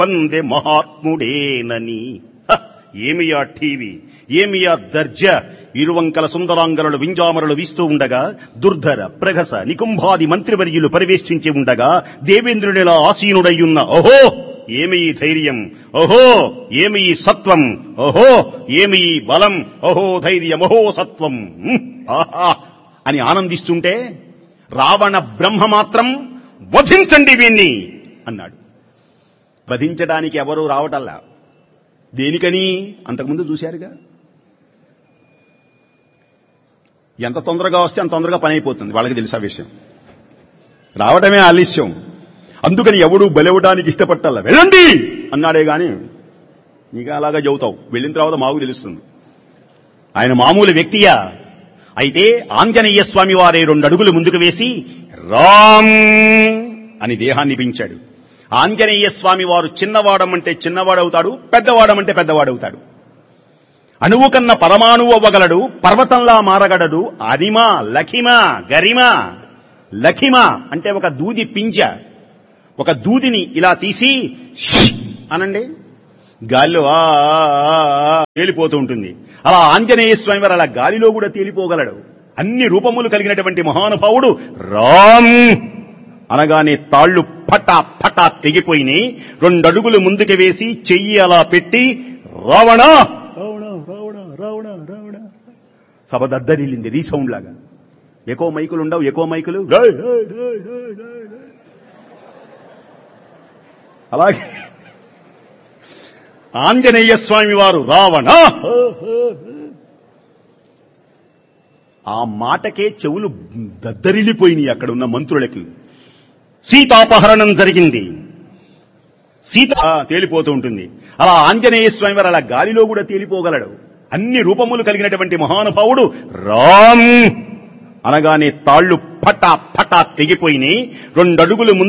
పందె మహాత్ముడేనని హ! ఏమియా టీవీ ఏమియా దర్జ ఇరువంకల సుందరాంగరులు వింజామరులు వీస్తూ ఉండగా దుర్ధర ప్రగస నికుంభాది మంత్రివర్యులు పరివేష్టించి ఉండగా దేవేంద్రునిలా ఆసీనుడయ్యున్న ఓహో ఏమి ఈ ధైర్యం ఓహో ఏమి ఈ సత్వం ఓహో ఏమి ఈ బలం ఓహో ధైర్యం ఓహో సత్వం ఉమ్, ఆహా అని ఆనందిస్తుంటే రావణ బ్రహ్మ మాత్రం వధించండి వీణ్ణి అన్నాడు వధించడానికి ఎవరూ రావటల్లా దేనికని అంతకుముందు చూశారుగా ఎంత తొందరగా వస్తే అంత తొందరగా పని అయిపోతుంది వాళ్ళకి తెలుసా విషయం రావడమే ఆలస్యం అందుకని ఎవడూ బలవడానికి ఇష్టపట్టాల వెళ్ళండి అన్నాడే గాని నీకు అలాగా చెబుతావు వెళ్ళిన తర్వాత మాకు తెలుస్తుంది ఆయన మామూలు వ్యక్తియా అయితే ఆంజనేయ స్వామి వారే రెండు అడుగులు ముందుకు వేసి రామ్ అని దేహాన్ని పెంచాడు ఆంజనేయ స్వామి వారు చిన్నవాడమంటే చిన్నవాడవుతాడు పెద్దవాడమంటే పెద్దవాడవుతాడు అణువు కన్న పరమాణువు అవ్వగలడు పర్వతంలా మారగలడు అనిమ లఖిమ గరిమ లఖిమ అంటే ఒక దూది పింజ ఒక దూదిని ఇలా తీసి ష్ అనండి గాలిలో ఆ ఆ, ఆ, ఆ తేలిపోతూ ఉంటుంది అలా ఆంజనేయ స్వామి వారు అలా గాలిలో కూడా తేలిపోగలడు అన్ని రూపములు కలిగినటువంటి మహానుభావుడు రామ్ అనగానే తాళ్లు పటా పటా తెగిపోయినాయి రెండడుగులు ముందుకు వేసి చెయ్యి అలా పెట్టి రావణ రావణ రావణ రావణ రావణ సభ దద్దరిల్లింది రీసౌండ్ లాగా ఎక్కువ మైకులు ఉండవు ఎక్కువ మైకులు డై, డై, డై, డై, డై, డై. అలాగే ఆంజనేయ స్వామి వారు రావణ ఆ మాటకే చెవులు దద్దరిల్లిపోయినాయి అక్కడ ఉన్న మంత్రులకి సీతాపహరణం జరిగింది సీత ఆ, తేలిపోతూ ఉంటుంది అలా ఆంజనేయ స్వామి వారు అలా గాలిలో కూడా తేలిపోగలడు అన్ని రూపములు కలిగినటువంటి మహానుభావుడు రామ్ అనగానే తాళ్లు పటా పటా తెగిపోయినాయి రెండడుగులు ముందు